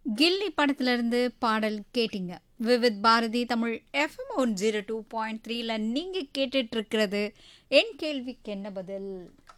கில்லி படத்துல இருந்து பாடல் கேட்டீங்க Vividh Bharati Tamil FM one zero two point த்ரீல நீங்க கேட்டுட்டு இருக்கிறது என் கேள்விக்கு என்ன பதில்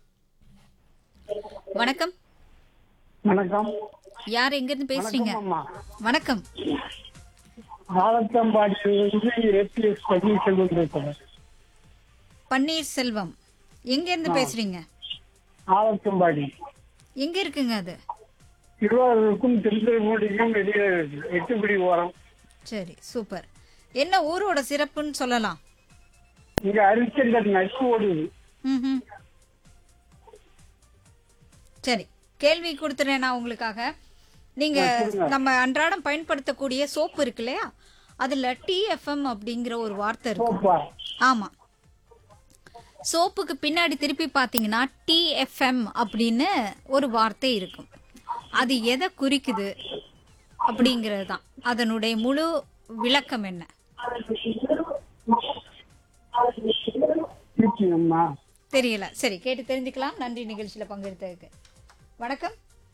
வணக்கம் வணக்கம் யார் எங்க இருந்து பேசுறீங்க வணக்கம் அம்மா வணக்கம் ஆலத்தம்பாடியிலிருந்து ஏபிஎஸ் பன்னீர்செல்வம் பேசுறேன் பன்னீர்செல்வம் எங்க இருந்து பேசுறீங்க ஆலத்தம்பாடி எங்க இருக்குங்க அது திருவாரூருக்கும் திருத்துறைப்பூண்டிக்கும் வெளியே இருக்கு எட்டுப்படி ஓரம் சரி சூப்பர் என்ன ஊரோட சிறப்புன்னு சொல்லலாம் இங்க அரிச்சந்தர் நட்பு ஓடுது ம்ஹும். சரி கேள்வி கொடுத்துறேன் நான் உங்களுக்காக நீங்க நம்ம அன்றாடம் பயன்படுத்தக்கூடிய சோப்பு இருக்கு இல்லையா அதுல டிஎஃப்எம் அப்படிங்கிற ஒரு வார்த்தை இருக்கும் சோப்பா ஆமா சோப்புக்கு பின்னாடி திருப்பி பாத்தீங்கன்னா டிஎஃப்எம் அப்படின்னு ஒரு வார்த்தை இருக்கும் அது எதை குறிக்குது அப்படிங்கிறது தான் அதனுடைய முழு விளக்கம் என்ன அம்மா தெரியல சரி கேட்டு தெரிஞ்சுக்கலாம் நன்றி நிகழ்ச்சியில பங்கெடுத்ததுக்கு வணக்கம்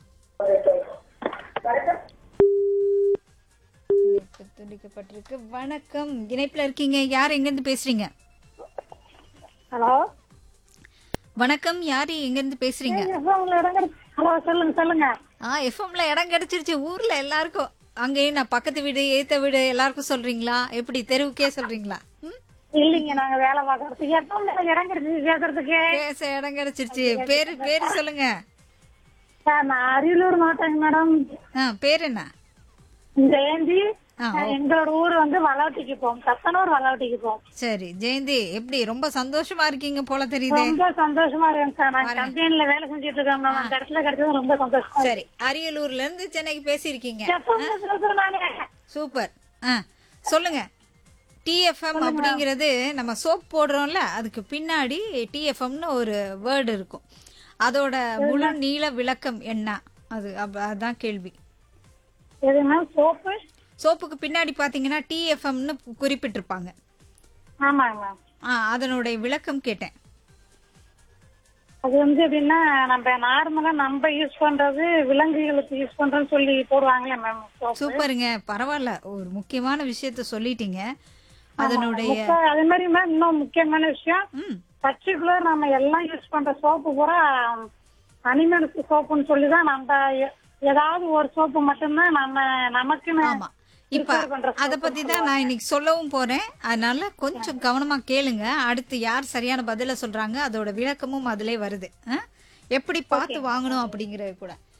இணைப்பு துண்டிக்கப்பட்டிருக்கு வணக்கம் இணைப்புல இருக்கீங்க யார் எங்க இருந்து பேசுறீங்க ஹலோ வணக்கம் யார் எங்க இருந்து பேசுறீங்க எஃப்எம்ல இடம் கிடைச்சு ஹலோ சொல்லுங்க சொல்லுங்க ஆ எஃப்எம்ல இடம் கிடைச்சிருச்சு ஊர்ல எல்லாருக்கும் அங்கேயும் நான் பக்கத்து வீடு ஏத்த வீடு எல்லாருக்கும் சொல்றீங்களா எப்படி தெருவுக்கே சொல்றீங்களா ம்? இல்லைங்க நாங்க வேலை பார்க்கறதுக்கு எஃப்எம்ல இடம் கிடைச்சு பேசுறதுக்கு பேச இடம் கிடைச்சிருச்சு பேரு பேரு சொல்லுங்க சார் நான் அரியலூர் மாவட்டங்க மேடம் ஆ பேர் என்ன ஜெயந்தி ஆ, எங்களோட ஊர் வந்து வளவட்டிக்கு போம் சத்தனூர் வளவட்டிக்கு போம் சரி ஜெயந்தி எப்படி ரொம்ப சந்தோஷமா இருக்கீங்க போல தெரியுதே ரொம்ப சந்தோஷமா இருக்கேன் சார் நான் கம்பெனில வேலை செஞ்சுட்டு இருக்கேன் மேம் அந்த இடத்துல கிடைச்சது ரொம்ப சந்தோஷமா சரி அரியலூர்ல இருந்து சென்னைக்கு பேசியிருக்கீங்க எஃப்எம்ல பேசுறேன் நானு சூப்பர் ஆ சொல்லுங்க டிஎஃப்எம் அப்படிங்கிறது நம்ம சோப் போடுறோம்ல அதுக்கு பின்னாடி டிஎஃப்எம்னு ஒரு வேர்டு இருக்கும் அதோட முழு நீள விளக்கம் என்ன அது அப்ப- அதான் கேள்வி எது மேம் சோப்பு சோப்புக்கு பின்னாடி பாத்தீங்கன்னா டிஎஃப்எம்னு குறிப்பிட்டிருப்பாங்க ஆமாங்க மேம் ஆ அதனுடைய விளக்கம் கேட்டேன் அது வந்து எப்படின்னா நம்ம நார்மலா நம்ம யூஸ் பண்றது விலங்குகளுக்கு யூஸ் பண்றோம்னு சொல்லி போடுவாங்களே மேம் சோப்பு சூப்பருங்க பரவாயில்ல ஒரு முக்கியமான விஷயத்த சொல்லிட்டீங்க அதனுடைய முக்கா- அதே மாதிரி மேம் இன்னும் முக்கியமான விஷயம் ம் பர்டிகுலர் நம்ம எல்லாம் யூஸ் பண்ற சோப்பு பூரா அனிமல்ஸ் சோப்புன்னு சொல்லி தான் நம்ம எ- ஏதாவது ஒரு சோப்பு மட்டும்தான் நம்ம நமக்குன்னு ஆமா இப்ப prepare பண்ற அத பத்தி தான் நான் இன்னைக்கு சொல்லவும் போறேன் அதனால கொஞ்சம் கவனமா கேளுங்க அடுத்து யார் சரியான பதில சொல்றாங்க அதோட விளக்கமும் அதிலே வருது ஆ? எப்படி பார்த்து வாங்கணும் அப்படிங்கறது கூட